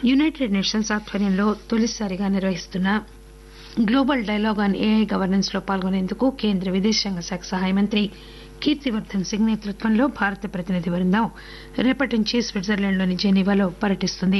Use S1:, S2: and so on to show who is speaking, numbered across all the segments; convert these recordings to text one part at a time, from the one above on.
S1: United nations ఆధ్వర్యంలో తొలిసారిగా నిర్వహిస్తున్న global dialogue on AI governance లో పాల్గొనేందుకు కేంద్ర విదేశాంగ శాఖ సహాయ మంత్రి కీర్తివర్దన్ సింగ్ నేతృత్వంలో భారత ప్రతినిధి బృందం రేపటి నుంచి స్విట్జర్లాండ్లోని జెనీవాలో పర్యటిస్తుంది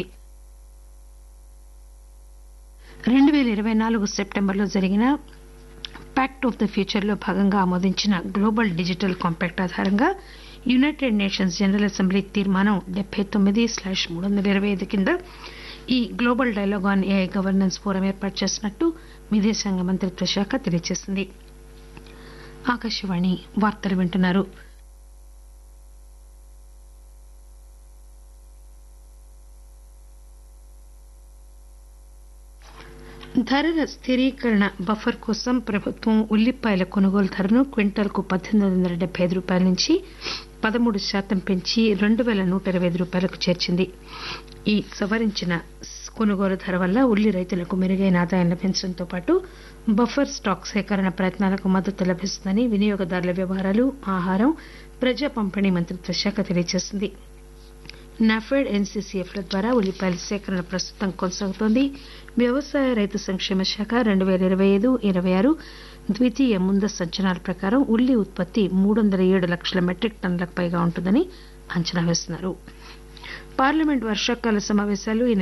S1: రెండు పేల ఇరవై నాలుగు సెప్టెంబర్లో జరిగిన ప్యాక్ట్ ఆఫ్ ద ఫ్యూచర్ లో భాగంగా ఆమోదించిన గ్లోబల్ డిజిటల్ కాంపాక్ట్ ఆధారంగా యునైటెడ్ నేషన్స్ జనరల్ అసెంబ్లీ తీర్మానం డెబ్బై తొమ్మిది స్లాష్ మూడు వందల ఇరవై ఐదు కింద ఈ global dialogue on AI governance forum ఏర్పాటు చేసినట్టు విదేశాంగ మంత్రిత్వ శాఖ తెలియజేసింది ఆకాశవాణి వార్తలు వింటున్నారు ధరల స్థిరీకరణ బఫర్ కోసం ప్రభుత్వం ఉల్లిపాయల కొనుగోలు ధరను క్వింటాల్కు పద్దెనిమిది వందల డెబ్బై ఐదు రూపాయల నుంచి పదమూడు శాతం పెంచి రెండు పేల నూట ఇరవై ఐదు రూపాయలకు చేర్చింది ఈ సవరించిన కొనుగోలు ధర వల్ల ఉల్లి రైతులకు మెరుగైన ఆదాయం లభించడంతో పాటు బఫర్ స్టాక్ సేకరణ ప్రయత్నాలకు మద్దతు లభిస్తుందని వినియోగదారుల వ్యవహారాలు ఆహారం ప్రజా పంపిణీ మంత్రిత్వ శాఖ తెలియజేసింది నాఫెడ్ ఎన్సీసీఎఫ్ ల ద్వారా ఉల్లిపాయల సేకరణ ప్రస్తుతం కొనసాగుతోంది వ్యవసాయ రైతు సంక్షేమ శాఖ రెండు పేల ఇరవై ఐదు ఇరవై ఆరు ద్వితీయ ముందస్తు అంచనాల ప్రకారం ఉల్లి ఉత్పత్తి మూడు వందల ఏడు లక్షల మెట్రిక్ టన్నులకు పైగా ఉంటుందని అంచనా వేస్తున్నారు పార్లమెంట్ వర్షాకాల సమావేశాలు ఈ